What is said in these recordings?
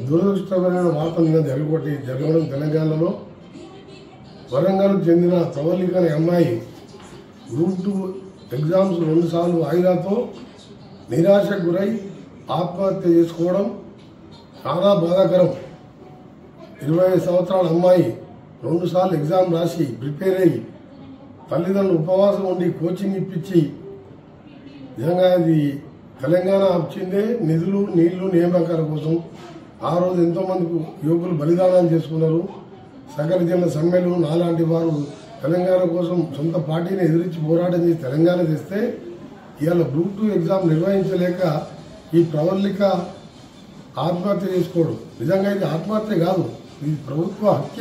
దురదృష్టకరమైన వార్త నిన్న జరగబట్టి జరగడం తెలంగాణలో వరంగల్కు చెందిన ప్రవల్లిక అనే అమ్మాయి గ్రూప్ టూ ఎగ్జామ్స్ రెండుసార్లు వాయిదాతో నిరాశకు గురై ఆత్మహత్య చేసుకోవడం చాలా బాధాకరం ఇరవై ఐదు సంవత్సరాల అమ్మాయి రెండుసార్లు ఎగ్జామ్ రాసి ప్రిపేర్ అయ్యి తల్లిదండ్రులు ఉపవాసం ఉండి కోచింగ్ ఇప్పించి నిజంగా ఇది తెలంగాణ వచ్చిందే నిధులు నీళ్లు నియామకాల కోసం ఆ రోజు ఎంతో మంది యువకులు బలిదానాలు చేసుకున్నారు సకల జన సమ్మెలు నాలాంటి వారు తెలంగాణ కోసం సొంత పార్టీని ఎదిరించి పోరాటం చేసి తెలంగాణ తెస్తే ఇవాళ గ్రూప్ టూ ఎగ్జామ్ నిర్వహించలేక ఈ ప్రవల్లిక ఆత్మహత్య చేసుకోవడం నిజంగా ఇది ఆత్మహత్య కాదు ఇది ప్రభుత్వ హత్య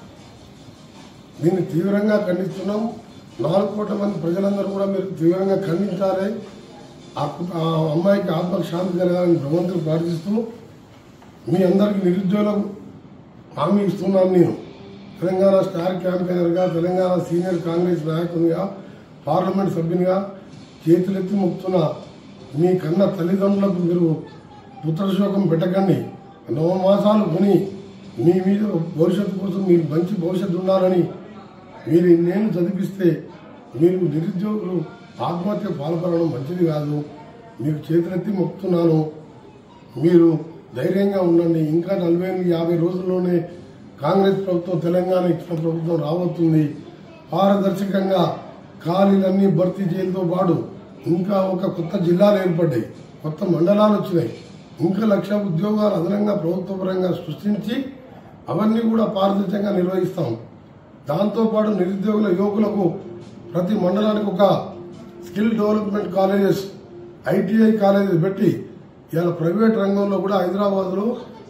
దీన్ని తీవ్రంగా ఖండిస్తున్నాం నాలుగు కోట్ల మంది ప్రజలందరూ కూడా మీరు తీవ్రంగా ఖండించాలి ఆ కు- ఆ అమ్మాయికి ఆత్మకు శాంతి కలగాలని భగవంతుడు ప్రార్థిస్తూ మీ అందరికి నిరుద్యోగం హామీ ఇస్తున్నాను నేను తెలంగాణ స్టార్ క్యాంపెయినర్గా తెలంగాణ సీనియర్ కాంగ్రెస్ నాయకునిగా పార్లమెంట్ సభ్యునిగా చేతులెత్తి మొక్కుతున్న మీ కన్న తల్లిదండ్రులకు మీరు పుత్రశోకం పెట్టకండి నవమాసాలు కొని మీ మీద భవిష్యత్తు కోసం మీరు మంచి భవిష్యత్తు ఉండాలని మీరు ఇన్నేళ్ళు చదివిస్తే మీరు నిరుద్యోగులు ఆత్మహత్య పాల్పడడం మంచిది కాదు మీకు చేతులెత్తి మొక్కుతున్నాను మీరు ధైర్యంగా ఉండండి ఇంకా నలభై ఎనిమిది యాభై రోజుల్లోనే కాంగ్రెస్ ప్రభుత్వం తెలంగాణ ఇచ్చిన ప్రభుత్వం రాబోతుంది పారదర్శకంగా ఖాళీలన్నీ భర్తీ చేయడంతో పాటు ఇంకా ఒక కొత్త జిల్లాలు ఏర్పడ్డాయి కొత్త మండలాలు వచ్చినాయి ఇంకా లక్ష ఉద్యోగాలు అదనంగా ప్రభుత్వ పరంగా సృష్టించి అవన్నీ కూడా పారదర్శకంగా నిర్వహిస్తాం దాంతోపాటు నిరుద్యోగుల యువకులకు ప్రతి మండలానికి ఒక skill development colleges ITI colleges పెట్టి ఇవాళ ప్రైవేట్ రంగంలో కూడా హైదరాబాద్లో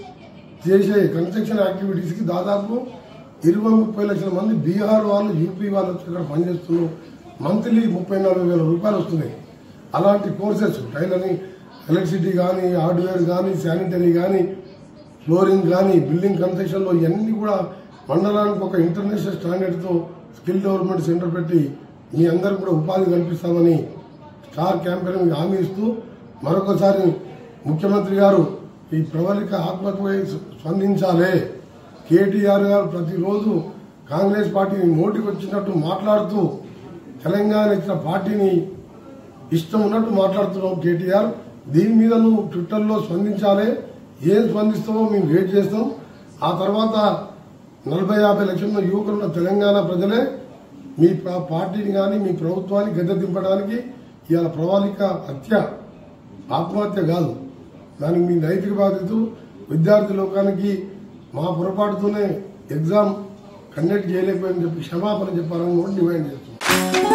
చేసే కన్స్ట్రక్షన్ యాక్టివిటీస్కి దాదాపు ఇరవై ముప్పై లక్షల మంది బీహార్ వాళ్ళు యూపీ వాళ్ళు వచ్చి ఇక్కడ పనిచేస్తున్నారు మంత్లీ ముప్పై నలభై వేల రూపాయలు వస్తున్నాయి అలాంటి కోర్సెస్ టైలరింగ్ ఎలక్ట్రిసిటీ కానీ హార్డ్వేర్ కానీ శానిటరీ కానీ ఫ్లోరింగ్ కానీ బిల్డింగ్ కన్స్ట్రక్షన్లో ఇవన్నీ కూడా మండలానికి ఒక ఇంటర్నేషనల్ స్టాండర్డ్తో స్కిల్ డెవలప్మెంట్ సెంటర్ పెట్టి మీ అందరికి కూడా ఉపాధి కల్పిస్తామని స్టార్ క్యాంపెయిన్ హామీ ఇస్తూ మరొకసారి ముఖ్యమంత్రి గారు ఈ ప్రవళిక ఆత్మహత్యపై స్పందించాలి కేటీఆర్ గారు ప్రతిరోజు కాంగ్రెస్ పార్టీని నోటికి వచ్చినట్టు మాట్లాడుతూ తెలంగాణ ఇచ్చిన పార్టీని ఇష్టం ఉన్నట్టు మాట్లాడుతున్నావు కేటీఆర్ దీని మీద నువ్వు ట్విట్టర్లో స్పందించాలి ఏం స్పందిస్తావో మేము వెయిట్ చేస్తాం ఆ తర్వాత నలభై యాభై లక్షల యువకులున్న తెలంగాణ ప్రజలే మీ పా- పార్టీని కానీ మీ ప్రభుత్వాన్ని గద్దె దింపడానికి ఇవాళ ప్రవాళిక హత్య ఆత్మహత్య కాదు దానికి మీ నైతిక బాధ్యత విద్యార్థి లోకానికి మా పొరపాటుతోనే ఎగ్జామ్ కండక్ట్ చేయలేకపోయిందని చెప్పి క్షమాపణ చెప్పాలని కూడా డిమాండ్ చేస్తున్నాం